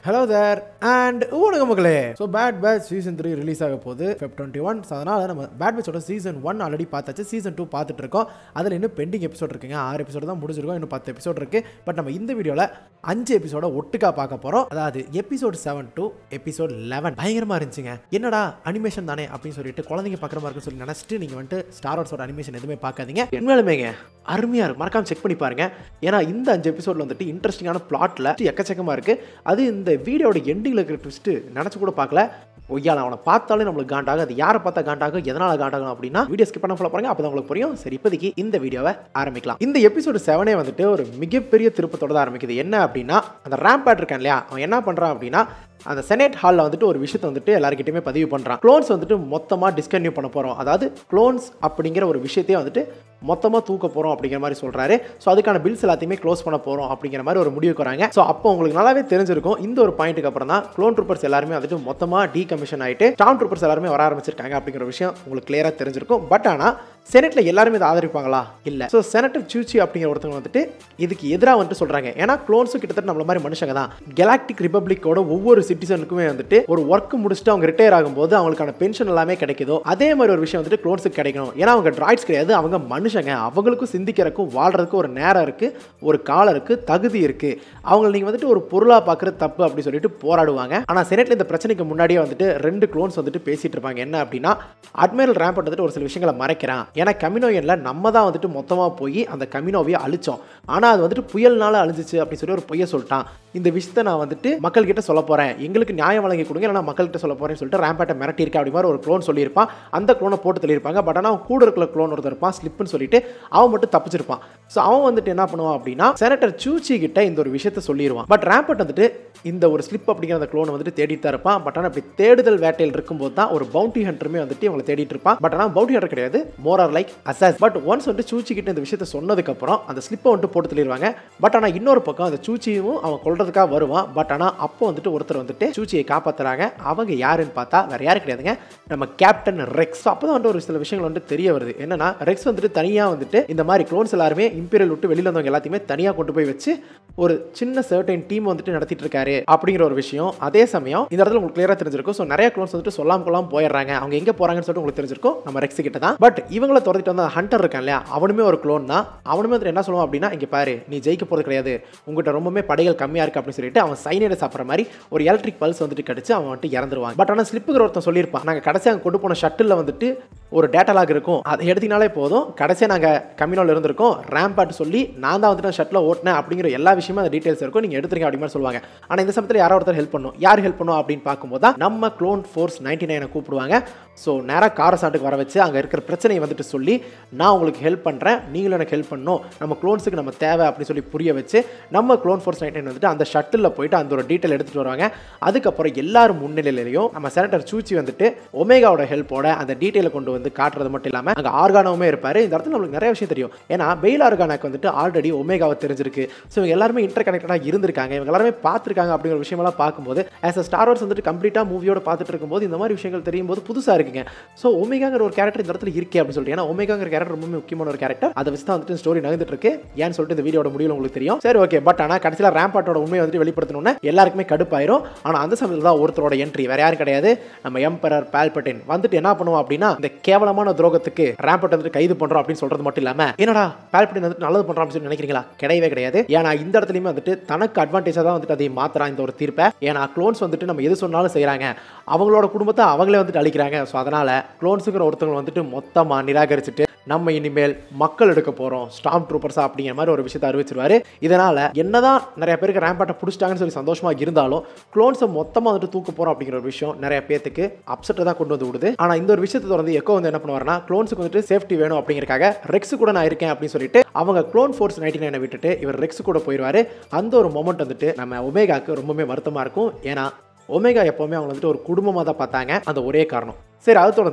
hello there and ஊனக மக்களே so bad batch season three release ஆக போகுது ஃபெப் டுவெண்ட்டி ஒன் ஸோ அதனால் நம்ம பேட் பேட்சோட சீசன் ஒன் ஆல்ரெடி பார்த்தாச்சு சீசன் டூ பார்த்துட்டு இருக்கோம் அதில் இன்னும் பெண்டிங் எபிசோட் இருக்குங்க ஆறு எபிசோடு தான் முடிஞ்சிருக்கோம் இன்னும் பத்து எபிசோட் இருக்குது பட் நம்ம இந்த வீடியோவில் அஞ்சு எபிசோட ஒட்டுக்கா பார்க்க போகிறோம் அதாவது episode seven to episode eleven பயங்கரமாக இருந்துச்சுங்க என்னடா அனிமேஷன் தானே அப்படின்னு சொல்லிட்டு குழந்தைங்க பார்க்குற மாதிரி இருக்குன்னு சொல்லி நினச்சிட்டு நீங்கள் வந்துட்டு ஸ்டார் வார்ஸோட அனிமேஷன் எதுவுமே பார்க்காதீங்க உண்மையிலுமேங்க அருமையாக இருக்கும் மறக்காம செக் பண்ணி பாருங்க ஏன்னா இந்த அஞ்சு எபிசோட்ல வந்துட்டு இன்ட்ரெஸ்டிங்கான பிளாட்ல எக்கச்சக்கமாக இருக்கு அது இந்த வீடியோட எண்டிங்கில் இருக்கிற ட்விஸ்ட் நினச்சி கூட பார்க்கல ஒய்யால அவனை பார்த்தாலே நம்மளுக்கு காண்டாகும் அது யாரை பார்த்தா காண்டாகும் எதனால காண்டாகும் அப்படின்னா வீடியோ ஸ்கிப் பண்ண ஃபாலோ பாருங்க அப்போ உங்களுக்கு புரியும் சரி இப்போதைக்கு இந்த வீடியோவை ஆரம்பிக்கலாம் இந்த எபிசோடு செவனே வந்துட்டு ஒரு மிகப்பெரிய திருப்பத்தோட தான் ஆரம்பிக்குது என்ன அப்படின்னா அந்த ரேம்பேட் இருக்கான் இல்லையா அவன் என்ன பண்ணுறான் அப்படின்னா அந்த செனேட் ஹாலில் வந்துட்டு ஒரு விஷயத்தை வந்துட்டு எல்லாருக்கிட்டையுமே பதிவு பண்ணுறான் க்ளோன்ஸ் வந்துட்டு மொத்தமாக டிஸ்கன்யூ பண்ண போகிறோம் அதாவது க்ளோன்ஸ் அப்படிங்கிற ஒரு விஷயத்தையே வந்துட்டு மொத்தமாக தூக்க போகிறோம் அப்படிங்கிற மாதிரி சொல்கிறாரு ஸோ அதுக்கான பில்ஸ் எல்லாத்தையுமே க்ளோஸ் பண்ண போகிறோம் அப்படிங்கிற மாதிரி ஒரு முடிவுக்கு வராங்க ஸோ அப்போ உங்களுக்கு நல்லாவே தெரிஞ்சிருக்கும் இந்த ஒரு பாயிண்ட்டுக்கு அப்புறம் தான் க்ளோன் ட்ரூப்பர்ஸ் எல்லாருமே வந்துட்டு மொத்தமாக டீகமிஷன் ஆகிட்டு ஸ்டாம் ட்ரூப்பர்ஸ் எல்லாருமே வர ஆரம்பிச்சிருக்காங்க அப்படிங்கிற விஷயம் உங்களுக்கு கிளியராக தெரிஞ்சிருக்கும் பட் ஆனால் செனட்ல எல்லாருமே இதை ஆதரிப்பாங்களா இல்லை ஸோ செனட்டர் சூச்சி அப்படிங்கிற ஒருத்தவங்க வந்துட்டு இதுக்கு எதிராக வந்துட்டு சொல்கிறாங்க ஏன்னா க்ளோன்ஸும் கிட்டத்தட்ட நம்மள மாதிரி மனுஷங்க தான் கெலாக்டிக் ரிப்பப்ளிக்கோட ஒவ்வொரு சிட்டிசனுக்குமே வந்துட்டு ஒரு ஒர்க் முடிச்சுட்டு அவங்க ரிட்டையர் ஆகும்போது அவங்களுக்கான பென்ஷன் எல்லாமே கிடைக்குதோ அதே மாதிரி ஒரு விஷயம் வந்துட்டு க்ளோன்ஸுக்கு கிடைக்கணும் ஏன்னா அவங்க ட்ராய்ட்ஸ் கிடையாது அவங்க மனுஷங்க அவங்களுக்கும் சிந்திக்கிறதுக்கும் வாழ்றதுக்கும் ஒரு நேரம் இருக்குது ஒரு காலம் இருக்குது தகுதி இருக்குது அவங்களை நீங்கள் வந்துட்டு ஒரு பொருளாக பார்க்குறது தப்பு அப்படி சொல்லிட்டு போராடுவாங்க ஆனால் செனட்ல இந்த பிரச்சனைக்கு முன்னாடியே வந்துட்டு ரெண்டு க்ளோன்ஸ் வந்துட்டு பேசிட்டு இருப்பாங்க என்ன அப்படின்னா அட்மிரல் ரேம்பட் வந்துட்டு ஒரு சில விஷயங்களை மறைக்கிறான் ஏன்னா கமினோயனில் நம்ம தான் வந்துட்டு மொத்தமாக போய் அந்த கமினோவையை அழிச்சோம் ஆனால் அது வந்துட்டு புயல்னால அழிஞ்சிச்சு அப்படின்னு சொல்லி ஒரு பொய்ய சொல்லிட்டான் இந்த விஷயத்தை நான் வந்துட்டு மக்கள்கிட்ட சொல்ல போகிறேன் எங்களுக்கு நியாயம் வழங்கி கொடுங்க இல்லை நான் மக்கள்கிட்ட சொல்ல போகிறேன்னு சொல்லிட்டு ரேம்பேட்டை மிரட்டியிருக்கேன் அப்படி மாதிரி ஒரு க்ளோன் சொல்லியிருப்பான் அந்த க்ளோனை போட்டு தள்ளியிருப்பாங்க பட் ஆனால் அவன் கூட இருக்கிற க்ளோன் ஒருத்தர் இருப்பான் ஸ்லிப்னு சொல்லிட்டு அவன் மட்டும் தப்பிச்சிருப்பான் ஸோ அவன் வந்துட்டு என்ன பண்ணுவான் அப்படின்னா செனட்டர் சூச்சி கிட்ட இந்த ஒரு விஷயத்தை சொல்லிடுவான் பட் ரேம்பட் வந்துட்டு இந்த ஒரு ஸ்லிப் அப்படிங்கிற அந்த க்ளோனை வந்துட்டு தேடிட்டு தான் இருப்பான் பட் ஆனால் அப்படி தேடுதல் வேட்டையில் இருக்கும்போது தான் ஒரு பவுண்டி ஹண்டருமே வந்துட்டு இவங்களை தேடிட்டு இருப்பான் பட் ஆனால் பவுண்டி ஹண்டர் கிடையாது மோர் ஆர் லைக் அசாஸ் பட் ஒன்ஸ் வந்துட்டு சூச்சி கிட்ட இந்த விஷயத்தை சொன்னதுக்கப்புறம் அந்த ஸ்லிப்பை வந்துட்டு போட்டு தள்ளிடுவாங்க பட் ஆனால் இன்னொரு பக்கம் அந்த சூச்சியும் அவன் கொள்றதுக்காக வருவான் பட் ஆனால் அப்போ வந்துட்டு ஒருத்தர் வந்துட்டு சூச்சியை காப்பாத்துறாங்க அவங்க யாருன்னு பார்த்தா வேற யாரும் கிடையாதுங்க நம்ம கேப்டன் ரெக்ஸ் அப்போ தான் வந்துட்டு ஒரு சில விஷயங்கள் வந்துட்டு தெரிய வருது என்னன்னா ரெக்ஸ் வந்துட்டு தனியாக வந்துட்டு இந்த மாதிரி க்ளோன்ஸ் எல்லாருமே இம்பீரியல் விட்டு வெளியில் வந்தவங்க எல்லாத்தையுமே தனியாக கொண்டு போய் வச்சு ஒரு சின்ன சர்டைன் டீம் வந்துட்டு நடத்திட்டு இருக்காரு அப்படிங்கிற ஒரு விஷயம் அதே சமயம் இந்த இடத்துல உங்களுக்கு கிளியராக தெரிஞ்சிருக்கும் ஸோ நிறைய க்ளோன்ஸ் வந்துட்டு சொல்லாம கொள்ளாம போயிடுறாங்க அவங்க எங்கே போறாங்கன்னு சொல்லிட்டு உங்களுக்கு தெரிஞ்சிருக்கும் நம்ம ரெக்ஸ் கிட்ட தான் பட் இவங்களை துரத்திட்டு வந்த ஹண்டர் இருக்கான் இல்லையா அவனுமே ஒரு க்ளோன் தான் அவனுமே வந்துட்டு என்ன சொல்லுவான் அப்படின்னா இங்கே பாரு நீ ஜெயிக்க போகிறது கிடையாது உங்கள்கிட்ட ரொம்பவே படைகள் கம்மியாக இருக்கு அப்படின்னு சொல்லிட்டு அவன் சைனைடை சாப்பிட்ற மாதிரி ஒரு எலக்ட்ரிக் பல்ஸ் வந்துட்டு கிடச்சி அவன் வந்துட்டு இறந்துருவான் பட் ஆனால் ஸ்லிப்புங்கிற ஒருத்தன் சொல்லியிருப்பான் நாங்கள் கடைசியாக அங்கே கொண்டு போன ஷட்டில் வந்துட்டு ஒரு டேட்டா லாக் இருக்கும் அதை எடுத்தினாலே போதும் கடைசியாக நாங்கள் கம்யூனில் இருந்திருக்கோம் ரேம்பாட் சொல்லி நான் தான் வந்துட்டு ஷட்டில் ஓட்டினேன் அப்படிங்கிற எல்லா விஷயமும் அந்த டீட்டெயில்ஸ் இருக்கும் நீங்கள் எடுத்துருங்க அப்படி மாதிரி சொல்லுவாங்க ஆனால் இந்த சமயத்தில் யாரோ ஒருத்தர் ஹெல்ப் பண்ணும் யார் ஹெல்ப் பண்ணும் அப்படின்னு பார்க்கும்போது தான் நம்ம க்ளோன் ஃபோர்ஸ் நைன்டி நைனை கூப்பிடுவாங்க ஸோ நேராக காரசாட்டுக்கு வர வச்சு அங்கே இருக்கிற பிரச்சனையை வந்துட்டு சொல்லி நான் உங்களுக்கு ஹெல்ப் பண்ணுறேன் நீங்களும் எனக்கு ஹெல்ப் பண்ணணும் நம்ம க்ளோன்ஸுக்கு நம்ம தேவை அப்படின்னு சொல்லி புரிய வச்சு நம்ம க்ளோன் ஃபோர்ஸ் நைன்டி நைன் வந்துட்டு அந்த ஷட்டில் போயிட்டு அந்த ஒரு டீட்டெயில் எடுத்துகிட்டு வருவாங்க அதுக்கப்புறம் எல்லாரும் முன்னிலையிலையும் நம்ம செனட்டர் சூச்சி வந்துட்டு ஒமேகாவோட ஹெல்ப்போட அந்த டீட்டெயிலை கொண்டு வந்து காட்டுறது மட்டும் இல்லாமல் அங்கே ஆர்கானோவுமே இருப்பார் இந்த இடத்துல நம்மளுக்கு நிறைய விஷயம் தெரியும் ஏன்னா பெயில் ஆர்கானாக்கு வந்துட்டு ஆல்ரெடி ஒமேகாவை தெரிஞ்சிருக்கு ஸோ இவங்க எல்லாருமே இன்டர் கனெக்டடாக இருந்திருக்காங்க இவங்க எல்லாருமே பார்த்துருக்காங்க அப்படிங்கிற விஷயமெல்லாம் பார்க்கும்போது ஆஸ் அ ஸ்டார் வார்ஸ் வந்துட்டு கம்ப்ளீட்டாக மூவியோட பார்த்துட்டு இருக்கும்போது இந்த மாதிரி விஷயங்கள் தெரியும் போது புதுசாக இருக்குங்க ஸோ ஒமேகாங்கிற ஒரு கேரக்டர் இந்த இடத்துல இருக்கே அப்படின்னு சொல்லிட்டு ஏன்னா ஒமேகாங்கிற கேரக்டர் ரொம்ப முக்கியமான ஒரு கேரக்டர் அதை வச்சு தான் வந்துட்டு ஸ்டோரி நகர்ந்துட்டு இருக்கு ஏன்னு சொல்லிட்டு இந்த வீடியோட முடிவில் உங்களுக்கு தெரியும் சரி ஓகே பட் ஆனால் கடைசியில் ரேம்பாட்டோட உண்மையை வந்துட்டு வெளிப்படுத்தணும்னு எல்லாருக்குமே கடுப்பாயிரும் ஆனால் அந்த சமயத்தில் தான் ஒருத்தரோட என்ட்ரி வேற யாரும் கிடையாது நம்ம எம்பரர் பால்பட்டின் வந்துட்டு என்ன பண்ணுவோம் அப்படின்னா இந்த கேவலமான துரோகத்துக்கு ரேம்பட் வந்துட்டு கைது பண்றோம் அப்படின்னு சொல்றது மட்டும் இல்லாம என்னடா பால்பட்டின் வந்துட்டு நல்லது பண்றோம் அப்படின்னு சொல்லி நினைக்கிறீங்களா கிடையவே கிடையாது ஏன்னா இந்த இடத்துலயுமே வந்துட்டு தனக்கு அட்வான்டேஜா தான் வந்துட்டு அதை மாத்துறான் இந்த ஒரு தீர்ப்பை ஏன்னா க்ளோன்ஸ் வந்துட்டு நம்ம எது சொன்னாலும் செய்றாங்க அவங்களோட குடும்பத்தை அவங்களே வந்துட்டு அழிக்கிறாங்க ஸோ அதனால க்ளோன்ஸுங்கிற ஒருத்தவங்க வந்துட்டு மொத்தமாக நிராகரிச்சுட்டு நம்ம இனிமேல் மக்கள் எடுக்க போகிறோம் ஸ்டாம் ட்ரூப்பர்ஸா அப்படிங்கிற மாதிரி ஒரு விஷயத்தை அறிவிச்சிருவாரு இதனால் என்னதான் நிறைய பேருக்கு ரேம்பாட்டை பிடிச்சிட்டாங்கன்னு சொல்லி சந்தோஷமாக இருந்தாலும் க்ளோன்ஸை மொத்தமாக வந்துட்டு தூக்க போகிறோம் அப்படிங்கிற ஒரு விஷயம் நிறைய பேத்துக்கு அப்செட்டை தான் கொண்டு வந்து விடுது ஆனால் இந்த ஒரு விஷயத்தை தொடர்ந்து எக்கோ வந்து என்ன பண்ணுவாருன்னா க்ளோன்ஸுக்கு வந்துட்டு சேஃப்டி வேணும் அப்படிங்கிறக்காக ரெக்ஸ் கூட நான் இருக்கேன் அப்படின்னு சொல்லிட்டு அவங்க க்ளோன் ஃபோர்ஸ் நைன்டி நைனை விட்டுட்டு இவர் ரெக்ஸ் கூட போயிடுவாரு அந்த ஒரு மொமெண்ட் வந்துட்டு நம்ம ஒமேகாக்கு ரொம்பவே வருத்தமாக இருக்கும் ஏன்னா ஒமேகா எப்போவுமே அவங்க வந்துட்டு ஒரு குடும்பமாக தான் பார்த்தாங்க அந்த ஒரே காரணம் சரி அதை தொடர்ந்து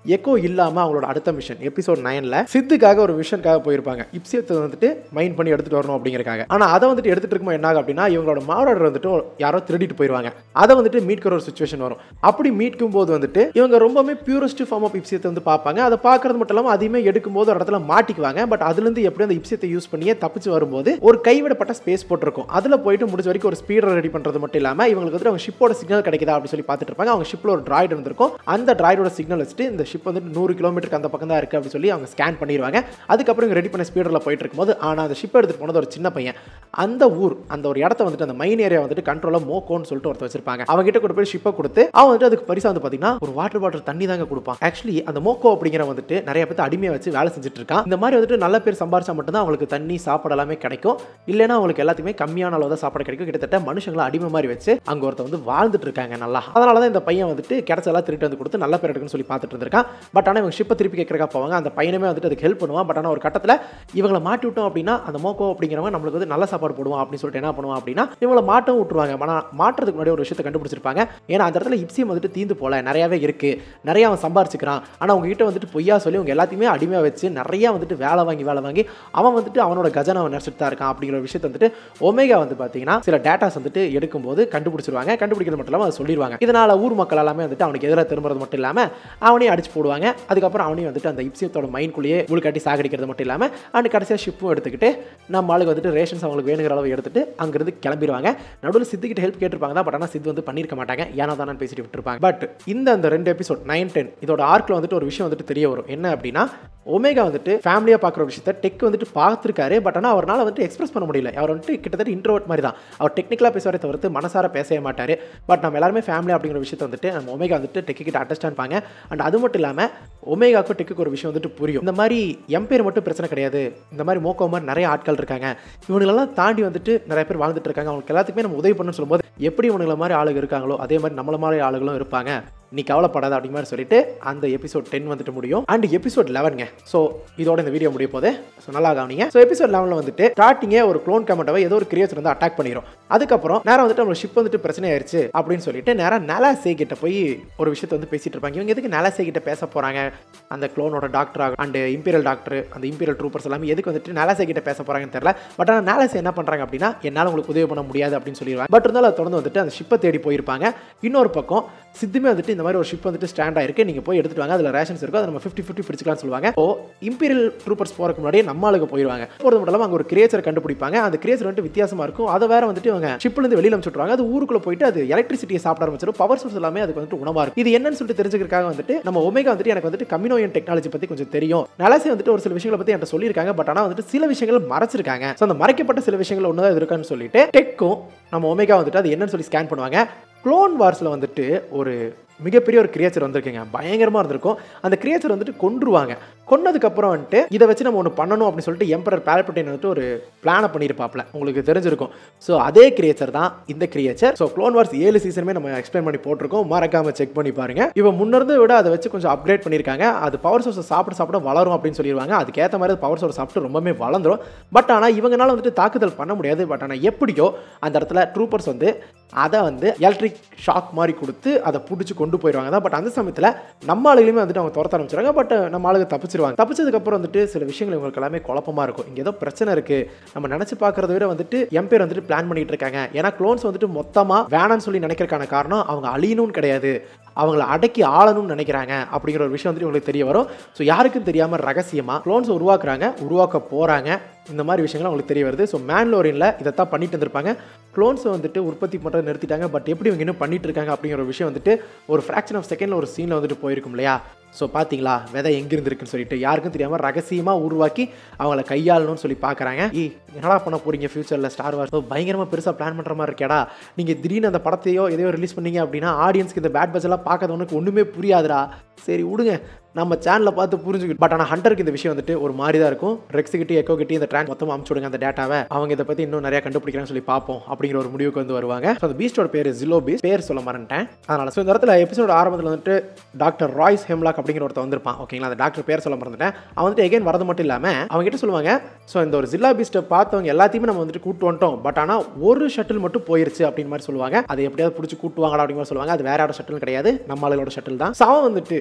எக்கோ இல்லாமல் அவங்களோட அடுத்த மிஷன் எபிசோட் நைனில் சித்துக்காக ஒரு மிஷனுக்காக போயிருப்பாங்க இப்சியத்தை வந்துட்டு மைண்ட் பண்ணி எடுத்துகிட்டு வரணும் அப்படிங்கிறக்காக ஆனால் அதை வந்துட்டு எடுத்துகிட்டு இருக்கும்போது என்ன ஆகும் அப்படின்னா இவங்களோட மாவடர் வந்துட்டு யாரோ திருடிட்டு போயிருவாங்க அதை வந்துட்டு மீட்கிற ஒரு சுச்சுவேஷன் வரும் அப்படி மீட்கும் போது வந்துட்டு இவங்க ரொம்பவே பியூரஸ்ட் ஃபார்ம் ஆஃப் இப்சியத்தை வந்து பார்ப்பாங்க அதை பார்க்கறது மட்டும் இல்லாமல் அதையுமே எடுக்கும்போது ஒரு இடத்துல மாட்டிக்குவாங்க பட் அதுலேருந்து எப்படி அந்த இப்சியத்தை யூஸ் பண்ணியே தப்பிச்சு வரும்போது ஒரு கைவிடப்பட்ட ஸ்பேஸ் போட்டிருக்கும் அதில் போயிட்டு முடிஞ்ச வரைக்கும் ஒரு ஸ்பீடர் ரெடி பண்ணுறது மட்டும் இல்லாமல் இவங்களுக்கு வந்துட்டு அவங்க ஷிப்போட சிக்னல் கிடைக்குதா அப்படின்னு சொல்லி பார்த்துட்டு இருப்பாங்க அவங்க ஷிப்பில் ஒரு ட்ராய்டு இருந்திருக்கும் அந்த ட்ராய்டோட சிக்னல் வச்சுட்டு இந்த ஷிப் வந்துட்டு நூறு கிலோமீட்டருக்கு அந்த பக்கம் தான் இருக்குது அப்படின்னு சொல்லி அவங்க ஸ்கேன் பண்ணிடுவாங்க அதுக்கப்புறம் இவங்க ரெடி பண்ண ஸ்பீடரில் போயிட்டு இருக்கும்போது ஆனால் அந்த ஷிப் எடுத்துகிட்டு போனது ஒரு சின்ன பையன் அந்த ஊர் அந்த ஒரு இடத்த வந்துட்டு அந்த மைன் ஏரியா வந்துட்டு கண்ட்ரோலாக மோக்கோன்னு சொல்லிட்டு ஒருத்தர் வச்சிருப்பாங்க அவங்க கிட்ட கொண்டு போய் ஷிப்பை கொடுத்து அவன் வந்துட்டு அதுக்கு பரிசா வந்து பார்த்தீங்கன்னா ஒரு வாட்டர் பாட்டில் தண்ணி தாங்க கொடுப்பான் ஆக்சுவலி அந்த மோக்கோ அப்படிங்கிற வந்துட்டு நிறைய பேர் அடிமையை வச்சு வேலை செஞ்சுட்டு இருக்கான் இந்த மாதிரி வந்துட்டு நல்ல பேர் சம்பாரிச்சா மட்டும்தான் அவங்களுக்கு தண்ணி சாப்பாடு எல்லாமே கிடைக்கும் இல்லைன்னா அவங்களுக்கு எல்லாத்துக்குமே கம்மியான அளவு தான் சாப்பாடு கிடைக்கும் கிட்டத்தட்ட மனுஷங்களை அடிமை மாதிரி வச்சு அங்கே ஒருத்தர் வந்து வாழ்ந்துட்டு இருக்காங்க நல்லா அதனால தான் இந்த பையன் வந்துட்டு கிடைச்சதெல்லாம் திருட்டு வந்து கொடுத்து நல்ல பேர் எடுக்கணும்னு சொல்லி பார்த்துட்டு இருந்திருக்கான் பட் ஆனால் இவங்க ஷிப்பை திருப்பி கேட்கறக்கா போவாங்க அந்த பையனுமே வந்துட்டு அதுக்கு ஹெல்ப் பண்ணுவான் பட் ஆனால் ஒரு கட்டத்தில் இவங்களை மாட்டி விட்டோம் அப்படின்னா அந்த மோக்கோ அப்படிங்கிறவங்க நம்மளுக்கு வந்து நல்ல சாப்பாடு போடுவான் அப்படின்னு சொல்லிட்டு என்ன பண்ணுவான் அப்படின்னா இவங்களை மாட்டம் விட்டுருவாங்க ஆனால் மாட்டுறதுக்கு முன்னாடி ஒரு விஷயத்தை கண்டுபிடிச்சிருப்பாங்க ஏன்னா அந்த இடத்துல இப்சியம் வந்துட்டு தீந்து போல நிறையாவே இருக்கு நிறைய அவன் சம்பாரிச்சுக்கிறான் ஆனால் உங்ககிட்ட வந்துட்டு பொய்யா சொல்லி உங்க எல்லாத்தையுமே அடிமையாக வச்சு நிறைய வந்துட்டு வேலை வாங்கி வேலை வாங்கி அவன் வந்துட்டு அவனோட கஜனாவை நடிச்சிட்டு தான் இருக்கான் அப்படிங்கிற ஒரு விஷயத்தை வந்துட்டு ஒமேகா வந்து பார்த்தீங்கன்னா சில டேட்டாஸ் வந்துட்டு எடுக்கும்போது கண்டுபிடிச்சிருவாங்க கண்டுபிடிக்கிறது மட்டும் இல்லாமல் அதை சொல்லிடுவாங்க இதனால ஊர் மக்கள் எல்லாமே வந்துட்டு அவனுக்கு எதிராக திரும்புறது மட்டும் இல்லாமல் அவனையும் அடிச்சு போடுவாங்க அதுக்கப்புறம் அவனையும் வந்துட்டு அந்த இப்சியத்தோட மைண்ட்குள்ளேயே முழுக்காட்டி சாகடிக்கிறது மட்டும் இல்லாமல் அண்ட் கடைசியாக ஷிப்பும் எடுத்துக்கிட்டு நம்ம ஆளுக்கு வந்துட்டு ரேஷன்ஸ் அவங்களுக்கு வேணுங்கிற அளவு எடுத்துட்டு அங்கிருந்து கிளம்பிடுவாங்க நடுவில் சித்துக்கிட்ட ஹெல்ப் கேட்டிருப்பாங்க தான் பட் ஆனால் சித்து வந்து பண்ணியிருக்க மாட்டாங்க ஏன்னா தானே பேசிட்டு விட்டுருப்பாங்க பட் இந்த அந்த ரெண்டு எபிசோட் நைன் டென் இதோட ஆர்க்கில் வந்துட்டு ஒரு விஷயம் வந்துட்டு தெரிய வரும் என்ன அப்படின்னா ஒமேகா வந்துட்டு ஃபேமிலியாக பார்க்குற விஷயத்த டெக் வந்துட்டு பார்த்துருக்காரு பட் ஆனால் அவரால் வந்துட்டு எக்ஸ்பிரஸ் பண்ண முடியல அவர் வந்துட்டு கிட்டத்தட்ட இன்ட்ரோவர்ட் மாதிரி தான் அவர் டெக்னிக்கலாக பேசுவதை தவிர்த்து மனசார பேசவே மாட்டார் பட் நம்ம எல்லாருமே ஃபேமிலி அப்படிங்கிற விஷயத்தை வந்துட்டு நம்ம ஒமேகா வந்துட்டு டெக்கு கிட்ட அண்டர்ஸ்டாண்ட் பாங்க அண்ட் அது மட்டும் இல்லாமல் ஒமேகாக்கும் டெக்குக்கு ஒரு விஷயம் வந்துட்டு புரியும் இந்த மாதிரி எம்பேர் மட்டும் பிரச்சனை கிடையாது இந்த மாதிரி மோக்கோ மாதிரி நிறைய ஆட்கள் இருக்காங்க இவங்களெல்லாம் தாண்டி வந்துட்டு நிறைய பேர் வாழ்ந்துட்டு இருக்காங்க அவங்களுக்கு எல்லாத்துக்குமே நம்ம உதவி பண்ணணும்னு சொல்லும்போது எப்படி இவனுங்களை மாதிரி ஆளுங்க இருக்காங்களோ அதே மாதிரி நம்மள மாதிரி ஆளுகளும் இருப்பாங்க நீ கவலைப்படாத அப்படிங்கிற மாதிரி சொல்லிட்டு அந்த எபிசோட் டென் வந்துட்டு முடியும் அண்ட் எபிசோட் லெவன்ங்க ஸோ இதோட இந்த வீடியோ முடிய போது ஸோ நல்லா கவனிங்க ஸோ எபிசோட் லெவனில் வந்துட்டு ஸ்டார்டிங்கே ஒரு க்ளோன் கமெண்ட்டவை ஏதோ ஒரு கிரியேச்சர் வந்து அட்டாக் பண்ணிடும் அதுக்கப்புறம் நேரம் வந்துட்டு நம்ம ஷிப் வந்துட்டு பிரச்சனை ஆயிருச்சு அப்படின்னு சொல்லிட்டு நேரம் நலாசே கிட்ட போய் ஒரு விஷயத்தை வந்து பேசிட்டு இருப்பாங்க இவங்க எதுக்கு நலாசே கிட்ட பேச போறாங்க அந்த க்ளோனோட டாக்டர் அண்ட் இம்பீரியல் டாக்டர் அந்த இம்பீரியல் ட்ரூப்பர்ஸ் எல்லாமே எதுக்கு வந்துட்டு நலாசே கிட்ட பேச போறாங்கன்னு தெரியல பட் ஆனால் நலாசே என்ன பண்றாங்க அப்படின்னா என்னால் உங்களுக்கு உதவி பண்ண முடியாது அப்படின்னு சொல்லிடுவாங்க பட் இருந்தாலும் அதை தொடர்ந்து வந்துட்டு அந்த ஷிப்பை தேடி போயிருப்பாங்க இன்னொரு பக்கம் சித்துமே வந்துட்டு இந்த மாதிரி ஒரு ஷிப் வந்துட்டு ஸ்டாண்ட் ஆயிருக்கு நீங்க போய் எடுத்துட்டு வாங்க அதில் ரேஷன்ஸ் இருக்கும் அதை நம்ம ஃபிஃப்டி ஃபிஃப்டி பிடிச்சிக்கலாம்னு சொல்லுவாங்க ஓ இம்பீரியல் ட்ரூப்பர்ஸ் போறதுக்கு முன்னாடியே நம்ம ஆளுங்க போயிடுவாங்க போகிறது மட்டும் இல்லாமல் அங்கே ஒரு கிரியேச்சர் கண்டுபிடிப்பாங்க அந்த கிரியேச்சர் வந்துட்டு வித்தியாசமா இருக்கும் அதை வேற வந்துட்டு இவங்க ஷிப்ல இருந்து வெளியில அனுப்பிச்சுட்ருவாங்க அது ஊருக்குள்ள போயிட்டு அது எலக்ட்ரிசிட்டியை சாப்பிட ஆரம்பிச்சிடும் பவர் சோர்ஸ் எல்லாமே அதுக்கு வந்துட்டு உணவா இருக்கும் இது என்னன்னு சொல்லிட்டு தெரிஞ்சுக்கிறதுக்காக வந்துட்டு நம்ம ஒமேகா வந்துட்டு எனக்கு வந்துட்டு கம்யூனோயன் டெக்னாலஜி பத்தி கொஞ்சம் தெரியும் நலசே வந்துட்டு ஒரு சில விஷயங்களை பத்தி என்கிட்ட சொல்லியிருக்காங்க பட் ஆனால் வந்துட்டு சில விஷயங்கள் மறைச்சிருக்காங்க ஸோ அந்த மறைக்கப்பட்ட சில விஷயங்கள் ஒன்று தான் இருக்கான்னு சொல்லிட்டு டெக்கும் நம்ம ஒமேகா வந்துட்டு அது என்னன்னு சொல்லி ஸ்கேன் பண்ணுவாங்க க்ளோன் வார்ஸில் வந்துட்டு ஒரு மிகப்பெரிய ஒரு கிரியேச்சர் வந்திருக்குங்க பயங்கரமாக இருந்திருக்கும் அந்த கிரியேச்சர் வந்துட்டு கொன்றுவாங்க கொன்னதுக்கப்புறம் வந்துட்டு இதை வச்சு நம்ம ஒன்று பண்ணணும் அப்படின்னு சொல்லிட்டு எம்பரர் பேலப்பட்டின் வந்துட்டு ஒரு பிளானை பண்ணியிருப்பாப்ல உங்களுக்கு தெரிஞ்சிருக்கும் ஸோ அதே கிரியேச்சர் தான் இந்த கிரியேச்சர் ஸோ க்ளோன் வார்ஸ் ஏழு சீசனுமே நம்ம எக்ஸ்பிளைன் பண்ணி போட்டிருக்கோம் மறக்காம செக் பண்ணி பாருங்க இவன் முன்னிருந்ததை விட அதை வச்சு கொஞ்சம் அப்கிரேட் பண்ணியிருக்காங்க அது பவர் சோர்ஸை சாப்பிட சாப்பிட வளரும் அப்படின்னு சொல்லிடுவாங்க அதுக்கேற்ற மாதிரி பவர் சோர்ஸ் சாப்பிட்டு ரொம்பவே வளர்ந்துரும் பட் ஆனால் இவங்கனால வந்துட்டு தாக்குதல் பண்ண முடியாது பட் ஆனால் எப்படியோ அந்த இடத்துல ட்ரூப்பர்ஸ் வந்து அதை வந்து எலக்ட்ரிக் ஷாக் மாதிரி கொடுத்து அதை பிடிச்சி கொண்டு போயிடுவாங்க தான் பட் அந்த சமயத்தில் நம்ம ஆளுகளுமே வந்துட்டு அவங்க துரத்த ஆரம்பிச்சிடுறாங்க பட் நம்ம ஆளுங்க தப்பிச்சிருவாங்க தப்பிச்சதுக்கப்புறம் வந்துட்டு சில விஷயங்கள் இவங்களுக்கு எல்லாமே குழப்பமா இருக்கும் இங்கே ஏதோ பிரச்சனை இருக்கு நம்ம நினச்சி பார்க்கறத விட வந்துட்டு எம்பேர் வந்துட்டு பிளான் பண்ணிட்டு இருக்காங்க ஏன்னா க்ளோன்ஸ் வந்துட்டு மொத்தமாக வேணாம்னு சொல்லி நினைக்கிறதுக்கான காரணம் அவங்க அழியணும்னு கிடையாது அவங்கள அடக்கி ஆளணும்னு நினைக்கிறாங்க அப்படிங்கிற ஒரு விஷயம் வந்துட்டு உங்களுக்கு தெரிய வரும் ஸோ யாருக்கும் தெரியாமல் ரகசியமாக க்ளோன்ஸ் உருவாக்குறாங்க உருவாக்க போகிறாங்க இந்த மாதிரி விஷயங்கள் அவங்களுக்கு தெரிய வருது ஸோ மேன்லோரினில் இதைத்தான் பண்ணிட்டு இருந்திருப்பாங்க க்ளோன்ஸை வந்துட்டு உற்பத்தி பண்ணுறது நிறுத்திட்டாங்க பட் எப்படி இவங்க இன்னும் பண்ணிட்டு இருக்காங்க அப்படிங்கிற ஒரு விஷயம் வந்துட்டு ஒரு ஃப்ராக்ஷன் ஆஃப் செகண்டில் ஒரு சீனில் வந்துட்டு போயிருக்கும் இல்லையா ஸோ பார்த்தீங்களா விதை எங்கே இருந்திருக்குன்னு சொல்லிட்டு யாருக்கும் தெரியாமல் ரகசியமாக உருவாக்கி அவங்கள கையாளணும்னு சொல்லி பார்க்குறாங்க ஈ என்னடா பண்ண போறீங்க ஃபியூச்சரில் ஸ்டார் வார்ஸ் பயங்கரமாக பெருசாக பிளான் பண்ணுற மாதிரி இருக்கேடா நீங்கள் திடீர்னு அந்த படத்தையோ எதையோ ரிலீஸ் பண்ணீங்க அப்படின்னா ஆடியன்ஸ்க்கு இந்த பேட் பஸ் எல்லாம் பார்க்காதவனுக்கு ஒன்றுமே புரியாதுடா சரி விடுங்க நம்ம சேனலில் பார்த்து புரிஞ்சுக்கிட்டு பட் ஆனால் ஹண்டருக்கு இந்த விஷயம் வந்துட்டு ஒரு மாதிரி தான் இருக்கும் ரெக்ஸ் கிட்டி எக்கோ கிட்டி இந்த ட்ராக் மொத்தமாக அமுச்சு விடுங்க அந்த டேட்டாவை அவங்க இதை பற்றி இன்னும் நிறைய கண்டுபிடிக்கிறாங்கன்னு சொல்லி பார்ப்போம் அப்படிங்கிற ஒரு முடிவுக்கு வந்து வருவாங்க ஸோ அந்த பீஸ்டோட பேர் ஜிலோ பீஸ் பேர் சொல்ல மறந்துட்டேன் அதனால ஸோ இந்த இடத்துல எபிசோட ஆரம்பத்தில் வந்துட்டு டாக்டர் ராய்ஸ் ஹெம்லாக் அப்படிங்கிற ஒருத்தர் வந்திருப்பான் ஓகேங்களா அந்த டாக்டர் பேர் சொல்ல மறந்துட்டேன் அவன் வந்துட்டு எகைன் வரது மட்டும் இல்லாமல் அவங்க கிட்ட சொல்லுவாங்க ஸோ இந்த ஒரு ஜில்லா பீஸ்ட்டை பார்த்தவங்க எல்லாத்தையுமே நம்ம வந்துட்டு கூட்டு வந்துட்டோம் பட் ஆனால் ஒரு ஷட்டில் மட்டும் போயிருச்சு அப்படின்னு மாதிரி சொல்லுவாங்க அதை எப்படியாவது பிடிச்சி கூட்டுவாங்களா அப்படிங்கிற மாதிரி சொல்லுவாங்க அது வேற யாரோட ஷட்டில் கிடையாது நம்ம ஆளுகளோட ஷட்டில் தான் ஸோ அவன் வந்துட்டு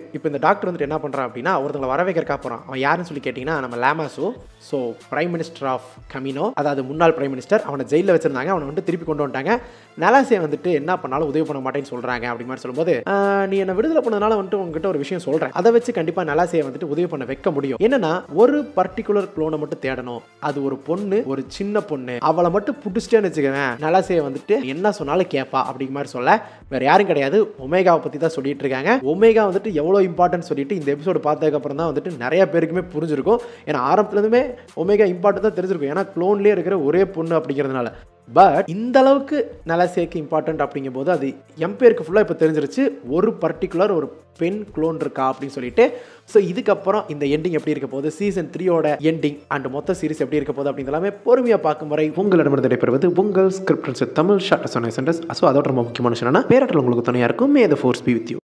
இப்போ இந்த டாக்டர் வந்துட்டு என்ன பண்ணுறான் அப்படின்னா ஒருத்தங்களை வர வைக்கிறக்கா போகிறான் அவன் யாருன்னு சொல்லி கேட்டிங்கன்னா நம்ம Lama Su so prime minister of Kamino அதாவது முன்னாள் பிரைம் மினிஸ்டர் அவனை ஜெயிலில் வச்சிருந்தாங்க அவனை வந்துட்டு திருப்பி கொண்டு வந்துட்டாங்க நலாசே வந்துட்டு என்ன பண்ணாலும் உதவி பண்ண மாட்டேன்னு சொல்கிறாங்க அப்படி மாதிரி சொல்லும்போது "ஆஹ், நீ என்ன விடுதலை பண்ணதுனால வந்துட்டு உங்ககிட்ட ஒரு விஷயம் சொல்கிறேன் அதை வச்சு கண்டிப்பாக நலாசையை வந்துட்டு உதவி பண்ண வைக்க முடியும் என்னன்னா ஒரு பர்டிகுலர் க்ளோனை மட்டும் தேடணும் அது ஒரு பொண்ணு ஒரு சின்ன பொண்ணு அவளை மட்டும் புடிச்சிட்டேன்னு வச்சுக்கவேன் நலாசையை வந்துட்டு என்ன சொன்னாலும் கேட்பா அப்படிங்கிற மாதிரி சொல்ல வேற யாரும் கிடையாது ஒமேகாவை பற்றி தான் சொல்லிட்டு இருக்காங்க ஒமேகா வந்துட்டு எவ்வளோ இம்பார்ட்டன்ட் சொல்லிட்டு இந்த எபிசோடு பார்த்ததுக்கு அப்புறம் தான் வந்துட்டு நிறைய பேருக்குமே புரிஞ்சிருக்கும் ஏன்னா ஆரம்பத்துலேருந்துமே ஒமேகா இம்பார்ட்டன் தான் தெரிஞ்சிருக்கும் ஏன்னா க்ளோன்லேயே இருக்கிற ஒரே பொண்ணு அப்படிங்கிறதுனால பட் இந்த அளவுக்கு நலசேக்கு இம்பார்ட்டன்ட் அப்படிங்கும்போது அது எம்பேருக்கு ஃபுல்லாக இப்போ தெரிஞ்சிருச்சு ஒரு பர்டிகுலர் ஒரு பெண் க்ளோன் இருக்கா அப்படின்னு சொல்லிட்டு ஸோ இதுக்கப்புறம் இந்த எண்டிங் எப்படி இருக்க போகுது சீசன் த்ரீயோட எண்டிங் அண்ட் மொத்த சீரிஸ் எப்படி இருக்க போகுது அப்படின்னு எல்லாமே பொறுமையாக பார்க்கும் வரை உங்களிடமிருந்து நடைபெறுவது உங்கள் ஸ்கிரிப்ட் தமிழ் ஷார்ட் சொன்ன சென்டர்ஸ் ஸோ அதோட ரொம்ப முக்கியமான விஷயம் என்னன்னா பேராட்டில் உங்களுக்கு துணையாக இருக்கும் may the force be with you